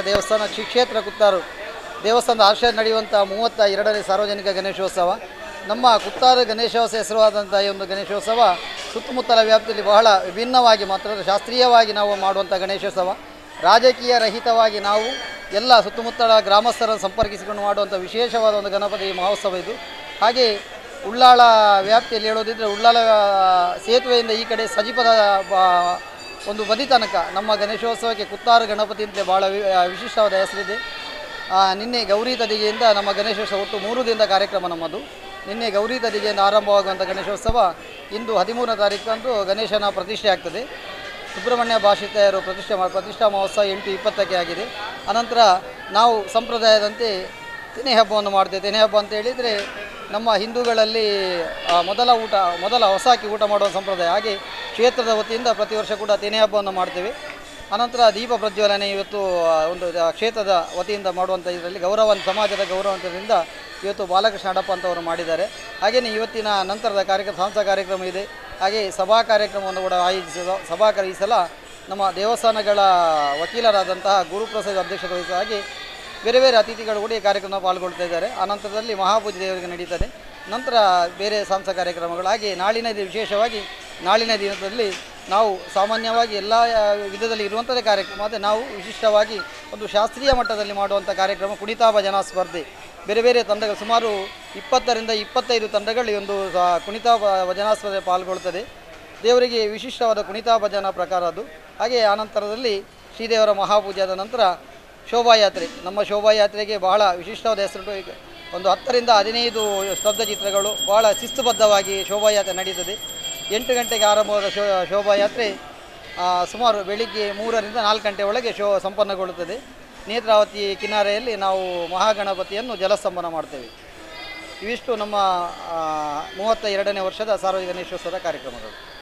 ದೇವಸ್ಥಾನ ಶ್ರೀ ಕ್ಷೇತ್ರ ಕುತ್ತಾರು ದೇವಸ್ಥಾನದ ಆಶ್ರಯ ನಡೆಯುವಂಥ ಮೂವತ್ತ ಎರಡನೇ ಸಾರ್ವಜನಿಕ ಗಣೇಶೋತ್ಸವ ನಮ್ಮ ಕುತ್ತಾರು ಗಣೇಶೋತ್ಸವ ಹೆಸರುವಾದಂಥ ಈ ಒಂದು ಗಣೇಶೋತ್ಸವ ಸುತ್ತಮುತ್ತಲ ವ್ಯಾಪ್ತಿಯಲ್ಲಿ ಬಹಳ ವಿಭಿನ್ನವಾಗಿ ಮಾತ್ರ ಶಾಸ್ತ್ರೀಯವಾಗಿ ನಾವು ಮಾಡುವಂಥ ಗಣೇಶೋತ್ಸವ ರಾಜಕೀಯ ರಹಿತವಾಗಿ ನಾವು ಎಲ್ಲ ಸುತ್ತಮುತ್ತಲ ಗ್ರಾಮಸ್ಥರನ್ನು ಸಂಪರ್ಕಿಸಿಕೊಂಡು ಮಾಡುವಂಥ ವಿಶೇಷವಾದ ಒಂದು ಗಣಪತಿ ಮಹೋತ್ಸವ ಇದು ಹಾಗೆ ಉಳ್ಳಾಳ ವ್ಯಾಪ್ತಿಯಲ್ಲಿ ಹೇಳೋದಿದ್ದರೆ ಉಳ್ಳಾಳ ಸೇತುವೆಯಿಂದ ಈ ಕಡೆ ಸಜಿಪದ ಬ- ಒಂದು ಬದಿ ತನಕ ನಮ್ಮ ಗಣೇಶೋತ್ಸವಕ್ಕೆ ಕುತ್ತಾರು ಗಣಪತಿ ಅಂತಲೇ ಭಾಳ ವಿ- ವಿಶಿಷ್ಟವಾದ ಹೆಸರಿದೆ ಆ, ನಿನ್ನೆ ಗೌರಿ ತದಿಗೆಯಿಂದ ನಮ್ಮ ಗಣೇಶೋತ್ಸವ ಒಟ್ಟು ಮೂರು ದಿನದ ಕಾರ್ಯಕ್ರಮ ನಮ್ಮದು ನಿನ್ನೆ ಗೌರಿ ತದಿಗೆಯಿಂದ ಆರಂಭವಾಗುವಂಥ ಗಣೇಶೋತ್ಸವ ಇಂದು ಹದಿಮೂರನೇ ತಾರೀಕಂದು ಗಣೇಶನ ಪ್ರತಿಷ್ಠೆ ಆಗ್ತದೆ ಸುಬ್ರಹ್ಮಣ್ಯ ಭಾಷಿತೆಯರು ಪ್ರತಿಷ್ಠೆ ಮಾ ಪ್ರತಿಷ್ಠಾ ಮಹೋತ್ಸವ ಎಂಟು ಇಪ್ಪತ್ತಕ್ಕೆ ಆಗಿದೆ ಅನಂತರ ನಾವು ಸಂಪ್ರದಾಯದಂತೆ ತೆನೆ ಹಬ್ಬವನ್ನು ಮಾಡ್ತೇವೆ ತೆನೆ ಹಬ್ಬ ಅಂತ ಹೇಳಿದರೆ ನಮ್ಮ ಹಿಂದೂಗಳಲ್ಲಿ ಆ, ಮೊದಲ ಊಟ ಮೊದಲ ಹೊಸಾಕಿ ಊಟ ಮಾಡುವ ಸಂಪ್ರದಾಯ ಹಾಗೆ ಕ್ಷೇತ್ರದ ವತಿಯಿಂದ ಪ್ರತಿ ವರ್ಷ ಕೂಡ ತೆನೆ ಹಬ್ಬವನ್ನು ಮಾಡ್ತೇವೆ ಅನಂತರ ದೀಪ ಪ್ರಜ್ವಲನೆ ಇವತ್ತು ಆ, ಒಂದು ಆ, ಕ್ಷೇತ್ರದ ವತಿಯಿಂದ ಮಾಡುವಂಥ ಇದರಲ್ಲಿ ಗೌರವ ಸಮಾಜದ ಗೌರವಂತದಿಂದ ಇವತ್ತು ಬಾಲಕೃಷ್ಣ ಅಡಪ್ಪ ಅಂತವರು ಮಾಡಿದ್ದಾರೆ ಹಾಗೆಯೇ ಇವತ್ತಿನ ನಂತರದ ಕಾರ್ಯಕ್ರಮ ಸಾಂಸ ಕಾರ್ಯಕ್ರಮ ಇದೆ ಹಾಗೆ ಸಭಾ ಕಾರ್ಯಕ್ರಮವನ್ನು ಕೂಡ ಆಯೋಜಿಸಿದ ಸಭಾ ಕಾರ- ಈ ಸಲ ನಮ್ಮ ದೇವಸ್ಥಾನಗಳ ವಕೀಲರಾದಂತಹ ಗುರುಪ್ರಸಾದ್ ಅಧ್ಯಕ್ಷತೆ ವಹಿಸುವ ಹಾಗೆ ಬೇರೆ ಬೇರೆ ಅತಿಥಿಗಳು ಕೂಡ ಈ ಕಾರ್ಯಕ್ರಮ ಪಾಲ್ಗೊಳ್ತಾ ಇದ್ದಾರೆ ಅನಂತರದಲ್ಲಿ ಮಹಾಪೂಜೆ ದೇವರಿಗೆ ನಡೀತದೆ ನಂತರ ಬೇರೆ ಸಾಂಸ ಕಾರ್ಯಕ್ರಮಗಳು ಹಾಗೆ ನಾಳಿನ ದಿನ ವಿಶೇಷವಾಗಿ ನಾಳಿನ ದಿನದಲ್ಲಿ ನಾವು ಸಾಮಾನ್ಯವಾಗಿ ಎಲ್ಲ ಆ, ವಿಧದಲ್ಲಿ ಇರುವಂಥದ್ದೇ ಕಾರ್ಯಕ್ರಮ ಆದರೆ ನಾವು ವಿಶಿಷ್ಟವಾಗಿ ಒಂದು ಶಾಸ್ತ್ರೀಯ ಮಟ್ಟದಲ್ಲಿ ಮಾಡುವಂಥ ಕಾರ್ಯಕ್ರಮ ಕುಣಿತಾ ಭಜನಾ ಸ್ಪರ್ಧೆ ಬೇರೆ ಬೇರೆ ತಂಡಗಳು ಸುಮಾರು ಇಪ್ಪತ್ತರಿಂದ ಇಪ್ಪತ್ತೈದು ತಂಡಗಳು ಈ ಒಂದು ಸ- ಕುಣಿತಾ ಭ- ಭಜನಾ ಸ್ಪರ್ಧೆ ಪಾಲ್ಗೊಳ್ತದೆ ದೇವರಿಗೆ ವಿಶಿಷ್ಟವಾದ ಕುಣಿತಾ ಭಜನಾ ಪ್ರಕಾರ ಅದು ಹಾಗೆ ಆನಂತರದಲ್ಲಿ ಶ್ರೀದೇವರ ಮಹಾಪೂಜೆಯಾದ ನಂತರ ಶೋಭಾಯಾತ್ರೆ ನಮ್ಮ ಶೋಭಾಯಾತ್ರೆಗೆ ಬಹಳ ವಿಶಿಷ್ಟವಾದ ಹೆಸರು ಈಗ ಒಂದು ಹತ್ತರಿಂದ ಹದಿನೈದು ಸ್ತಬ್ಧ ಚಿತ್ರಗಳು ಬಹಳ ಶಿಸ್ತುಬದ್ಧವಾಗಿ ಶೋಭಾಯಾತ್ರೆ ನಡೀತದೆ ಎಂಟು ಗಂಟೆಗೆ ಆರಂಭವಾದ ಶೋ ಶೋಭಾಯಾತ್ರೆ ಆ, ಸುಮಾರು ಬೆಳಿಗ್ಗೆ ಮೂರರಿಂದ ನಾಲ್ಕು ಗಂಟೆ ಒಳಗೆ ಶೋ ಸಂಪನ್ನಗೊಳ್ಳುತ್ತದೆ ನೇತ್ರಾವತಿ ಕಿನಾರೆಯಲ್ಲಿ ನಾವು ಮಹಾಗಣಪತಿಯನ್ನು ಜಲಸ್ತಂಭನ ಮಾಡ್ತೇವೆ ಇವಿಷ್ಟು ನಮ್ಮ ಆ, ಮೂವತ್ತ ಎರಡನೇ ವರ್ಷದ ಸಾರ್ವಜನಿಕ ಗಣೇಶೋತ್ಸವದ ಕಾರ್ಯಕ್ರಮಗಳು